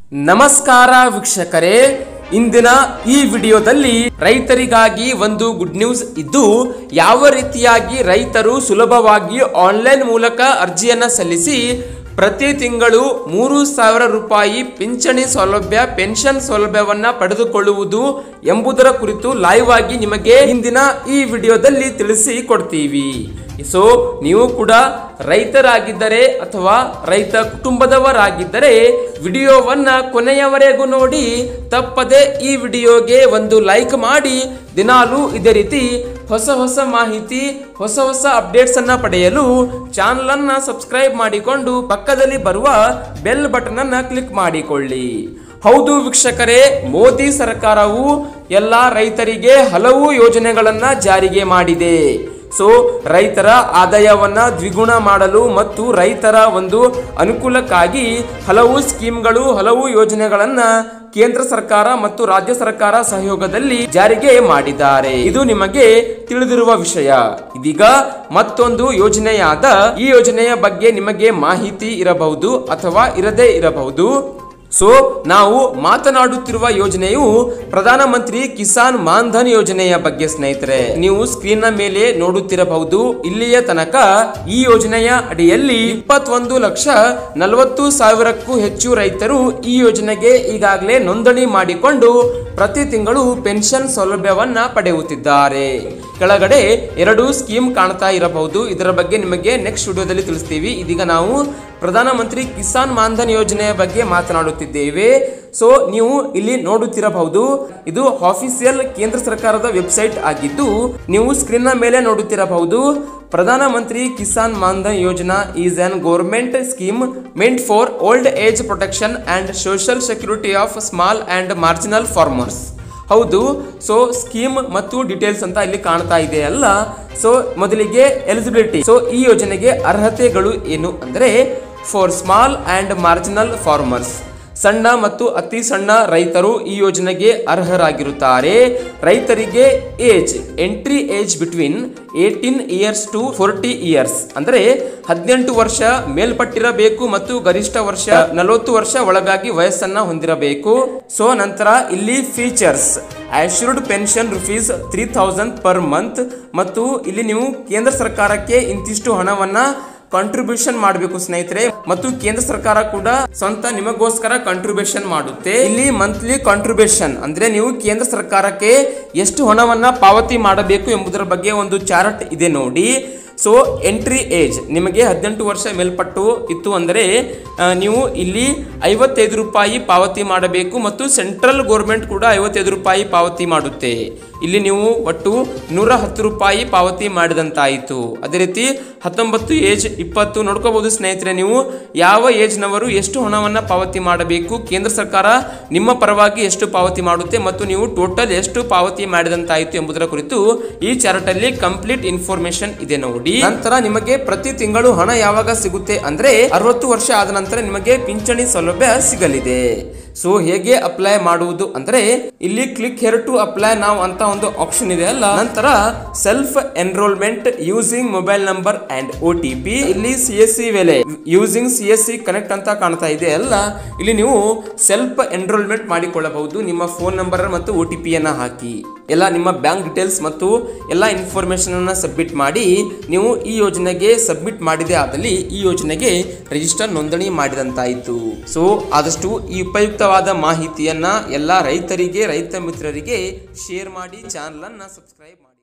ನಮಸ್ಕಾರ ವೀಕ್ಷಕರೇ ಇಂದಿನ ಈ ವಿಡಿಯೋದಲ್ಲಿ ರೈತರಿಗಾಗಿ ಒಂದು ಗುಡ್ ನ್ಯೂಸ್ ಇದ್ದು ಯಾವ ರೀತಿಯಾಗಿ ರೈತರು ಸುಲಭವಾಗಿ ಆನ್ಲೈನ್ ಮೂಲಕ ಅರ್ಜಿಯನ್ನ ಸಲ್ಲಿಸಿ ಪ್ರತಿ ತಿಂಗಳು ಮೂರು ಸಾವಿರ ರೂಪಾಯಿ ಪಿಂಚಣಿ ಸೌಲಭ್ಯ ಪೆನ್ಷನ್ ಸೌಲಭ್ಯವನ್ನ ಪಡೆದುಕೊಳ್ಳುವುದು ಎಂಬುದರ ಕುರಿತು ಲೈವ್ ಆಗಿ ನಿಮಗೆ ಇಂದಿನ ಈ ವಿಡಿಯೋದಲ್ಲಿ ತಿಳಿಸಿ ಕೊಡ್ತೀವಿ ಸೊ ನೀವು ಕೂಡ ರೈತರಾಗಿದ್ದರೆ ಅಥವಾ ರೈತ ಕುಟುಂಬದವರಾಗಿದ್ದರೆ ವಿಡಿಯೋವನ್ನ ಕೊನೆಯವರೆಗೂ ನೋಡಿ ತಪ್ಪದೆ ಈ ವಿಡಿಯೋಗೆ ಒಂದು ಲೈಕ್ ಮಾಡಿ ದಿನಾಲೂ ಇದೇ ರೀತಿ ಹೊಸ ಹೊಸ ಮಾಹಿತಿ ಹೊಸ ಹೊಸ ಅಪ್ಡೇಟ್ಸ್ ಅನ್ನ ಪಡೆಯಲು ಚಾನಲ್ ಅನ್ನ ಸಬ್ಸ್ಕ್ರೈಬ್ ಮಾಡಿಕೊಂಡು ಪಕ್ಕದಲ್ಲಿ ಬರುವ ಬೆಲ್ ಬಟನ್ ಅನ್ನ ಕ್ಲಿಕ್ ಮಾಡಿಕೊಳ್ಳಿ ಹೌದು ವೀಕ್ಷಕರೇ ಮೋದಿ ಸರ್ಕಾರವು ಎಲ್ಲ ರೈತರಿಗೆ ಹಲವು ಯೋಜನೆಗಳನ್ನ ಜಾರಿಗೆ ಮಾಡಿದೆ ಸೊ ರೈತರ ಆದಾಯವನ್ನ ದ್ವಿಗುಣ ಮಾಡಲು ಮತ್ತು ರೈತರ ಒಂದು ಅನುಕೂಲಕ್ಕಾಗಿ ಹಲವು ಸ್ಕೀಮ್ಗಳು ಹಲವು ಯೋಜನೆಗಳನ್ನ ಕೇಂದ್ರ ಸರ್ಕಾರ ಮತ್ತು ರಾಜ್ಯ ಸರ್ಕಾರ ಸಹಯೋಗದಲ್ಲಿ ಜಾರಿಗೆ ಮಾಡಿದ್ದಾರೆ ಇದು ನಿಮಗೆ ತಿಳಿದಿರುವ ವಿಷಯ ಇದೀಗ ಮತ್ತೊಂದು ಯೋಜನೆಯಾದ ಈ ಯೋಜನೆಯ ಬಗ್ಗೆ ನಿಮಗೆ ಮಾಹಿತಿ ಇರಬಹುದು ಅಥವಾ ಇರದೇ ಇರಬಹುದು ಸೊ ನಾವು ಮಾತನಾಡುತ್ತಿರುವ ಯೋಜನೆಯು ಪ್ರಧಾನಮಂತ್ರಿ ಕಿಸಾನ್ ಮಾನ್ಧನ್ ಯೋಜನೆಯ ಬಗ್ಗೆ ಸ್ನೇಹಿತರೆ ನೀವು ಸ್ಕ್ರೀನ್ ನ ಮೇಲೆ ನೋಡುತ್ತಿರಬಹುದು ಇಲ್ಲಿಯ ತನಕ ಈ ಯೋಜನೆಯ ಅಡಿಯಲ್ಲಿ ಇಪ್ಪತ್ತೊಂದು ಲಕ್ಷ ನಲವತ್ತು ಸಾವಿರಕ್ಕೂ ಹೆಚ್ಚು ರೈತರು ಈ ಯೋಜನೆಗೆ ಈಗಾಗಲೇ ನೋಂದಣಿ ಮಾಡಿಕೊಂಡು ಪ್ರತಿ ತಿಂಗಳು ಪೆನ್ಷನ್ ಸೌಲಭ್ಯವನ್ನ ಪಡೆಯುತ್ತಿದ್ದಾರೆ ಕೆಳಗಡೆ ಎರಡು ಸ್ಕೀಮ್ ಕಾಣ್ತಾ ಇರಬಹುದು ಇದರ ಬಗ್ಗೆ ನಿಮಗೆ ನೆಕ್ಸ್ಟ್ ವಿಡಿಯೋದಲ್ಲಿ ತಿಳಿಸ್ತೀವಿ ಇದೀಗ ನಾವು ಪ್ರಧಾನಮಂತ್ರಿ ಕಿಸಾನ್ ಮಾನ್ಧನ್ ಯೋಜನೆಯ ಬಗ್ಗೆ ಮಾತನಾಡುತ್ತಿದ್ದೇವೆ ಸೊ ನೀವು ಇಲ್ಲಿ ನೋಡುತ್ತಿರಬಹುದು ಇದು ಆಫಿಸಿಯಲ್ ಕೇಂದ್ರ ಸರ್ಕಾರದ ವೆಬ್ಸೈಟ್ ಆಗಿದ್ದು ನೀವು ಸ್ಕ್ರೀನ್ ನ ಮೇಲೆ ನೋಡುತ್ತಿರಬಹುದು ಪ್ರಧಾನಮಂತ್ರಿ Kisan Maandhan Yojana is an government scheme meant for old age protection and social security of small and marginal farmers ಹೌದು ಸೊ ಸ್ಕೀಮ್ ಮತ್ತು ಡೀಟೇಲ್ಸ್ ಅಂತ ಇಲ್ಲಿ ಕಾಣ್ತಾ ಇದೆ ಅಲ್ಲ ಸೊ ಮೊದಲಿಗೆ ಎಲಿಜಿಬಿಲಿಟಿ ಸೊ ಈ ಯೋಜನೆಗೆ ಅರ್ಹತೆಗಳು ಏನು ಅಂದ್ರೆ for small and marginal farmers ಸಣ್ಣ ಮತ್ತು ಅತಿ ಸಣ್ಣ ರೈತರು ಈ ಯೋಜನೆಗೆ ಅರ್ಹರಾಗಿರುತ್ತಾರೆ ರೈತರಿಗೆ age entry age between eighteen years to forty years ಅಂದ್ರೆ ಹದಿನೆಂಟು ವರ್ಷ ಮೇಲ್ಪಟ್ಟಿರಬೇಕು ಮತ್ತು ಗರಿಷ್ಠ ವರ್ಷ ನಲವತ್ತು ವರ್ಷ ಒಳಗಾಗಿ ವಯಸ್ಸನ್ನ ಹೊಂದಿರಬೇಕು ಸೊ ನಂತರ ಇಲ್ಲಿ features assured pension rupees three thousand per month ಮತ್ತು ಇಲ್ಲಿ ನೀವು ಕೇಂದ್ರ ಸರ್ಕಾರಕ್ಕೆ ಇಂತಿಷ್ಟು ಹಣವನ್ನ ಕಾಂಟ್ರಿಬ್ಯೂಷನ್ ಮಾಡಬೇಕು ಸ್ನೇಹಿತರೆ ಮತ್ತು ಕೇಂದ್ರ ಸರ್ಕಾರ ಕೂಡ ಸ್ವಂತ ನಿಮಗೋಸ್ಕರ ಕಾಂಟ್ರಿಬ್ಯೂಷನ್ ಮಾಡುತ್ತೆ ಇಲ್ಲಿ ಮಂತ್ಲಿ ಕಾಂಟ್ರಿಬ್ಯೂಷನ್ ಅಂದ್ರೆ ನೀವು ಕೇಂದ್ರ ಸರ್ಕಾರಕ್ಕೆ ಎಷ್ಟು ಹಣವನ್ನ ಪಾವತಿ ಮಾಡಬೇಕು ಎಂಬುದರ ಬಗ್ಗೆ ಒಂದು ಚಾರ್ಟ್ ಇದೆ ನೋಡಿ ಸೊ ಎಂಟ್ರಿ ಏಜ್ ನಿಮಗೆ ಹದಿನೆಂಟು ವರ್ಷ ಮೇಲ್ಪಟ್ಟು ಇತ್ತು ಅಂದರೆ ಆ, ನೀವು ಇಲ್ಲಿ ಐವತ್ತೈದು ರೂಪಾಯಿ ಪಾವತಿ ಮಾಡಬೇಕು ಮತ್ತು ಸೆಂಟ್ರಲ್ ಗೋರ್ಮೆಂಟ್ ಕೂಡ ಐವತ್ತೈದು ರೂಪಾಯಿ ಪಾವತಿ ಮಾಡುತ್ತೆ ಇಲ್ಲಿ ನೀವು ಒಟ್ಟು ನೂರ ಹತ್ತು ರೂಪಾಯಿ ಪಾವತಿ ಮಾಡಿದಂತಾಯಿತು ಅದೇ ರೀತಿ ಹತ್ತೊಂಬತ್ತು ಏಜ್ ಇಪ್ಪತ್ತು ನೋಡ್ಕೋಬಹುದು ಸ್ನೇಹಿತರೆ ನೀವು ಯಾವ ಏಜ್ನವರು ಎಷ್ಟು ಹಣವನ್ನು ಪಾವತಿ ಮಾಡಬೇಕು ಕೇಂದ್ರ ಸರ್ಕಾರ ನಿಮ್ಮ ಪರವಾಗಿ ಎಷ್ಟು ಪಾವತಿ ಮಾಡುತ್ತೆ ಮತ್ತು ನೀವು ಟೋಟಲ್ ಎಷ್ಟು ಪಾವತಿ ಮಾಡಿದಂತಾಯಿತು ಎಂಬುದರ ಕುರಿತು ಈ ಚಾರ್ಟ್ ಅಲ್ಲಿ ಕಂಪ್ಲೀಟ್ ಇನ್ಫಾರ್ಮೇಶನ್ ಇದೆ ನೋಡಿ ನಂತರ ನಿಮಗೆ ಪ್ರತಿ ತಿಂಗಳು ಹಣ ಯಾವಾಗ ಸಿಗುತ್ತೆ ಅಂದ್ರೆ ಅರವತ್ತು ವರ್ಷ ಆದ ನಂತರ ನಿಮಗೆ ಪಿಂಚಣಿ ಸೌಲಭ್ಯ ಸಿಗಲಿದೆ ಸೊ ಹೇಗೆ ಅಪ್ಲೈ ಮಾಡುವುದು ಅಂದ್ರೆ ಇಲ್ಲಿ ಕ್ಲಿಕ್ ಹೇರ್ ಟು ಅಪ್ಲೈ ನಾವು ಅಂತ ಒಂದು ಆಪ್ಷನ್ ಇದೆ ಅಲ್ಲ ನಂತರ self enrollment using mobile number and O T P ಇಲ್ಲಿ ಸಿ ಎಸ್ ಸಿ ವೆಲೆ using C S C connect ಅಂತ ಕಾಣ್ತಾ ಇದೆ ಅಲ್ಲ ಇಲ್ಲಿ ನೀವು ಸೆಲ್ಫ್ ಎನ್ರೋಲ್ಮೆಂಟ್ ಮಾಡಿಕೊಳ್ಳಬಹುದು ನಿಮ್ಮ ಫೋನ್ ನಂಬರ್ ಮತ್ತು ಒ ಟಿ ಪಿಯನ್ನ ಹಾಕಿ ಎಲ್ಲ ನಿಮ್ಮ ಬ್ಯಾಂಕ್ ಡೀಟೇಲ್ಸ್ ಮತ್ತು ಎಲ್ಲ ಇನ್ಫಾರ್ಮೇಶನ್ ಅನ್ನ ಸಬ್ಮಿಟ್ ಮಾಡಿ ನೀವು ಈ ಯೋಜನೆಗೆ ಸಬ್ಮಿಟ್ ಮಾಡಿದೆ ಆದಲ್ಲಿ ಈ ಯೋಜನೆಗೆ ರಿಜಿಸ್ಟರ್ ನೋಂದಣಿ ಮಾಡಿದಂತಾಯಿತು ಸೊ ಆದಷ್ಟು ಈ ಉಪಯುಕ್ತವಾದ ಮಾಹಿತಿಯನ್ನ ಎಲ್ಲ ರೈತರಿಗೆ ರೈತ ಮಿತ್ರರಿಗೆ ಶೇರ್ ಮಾಡಿ ಚಾನಲ್ ಅನ್ನ ಸಬ್ಸ್ಕ್ರೈಬ್ ಮಾಡಿ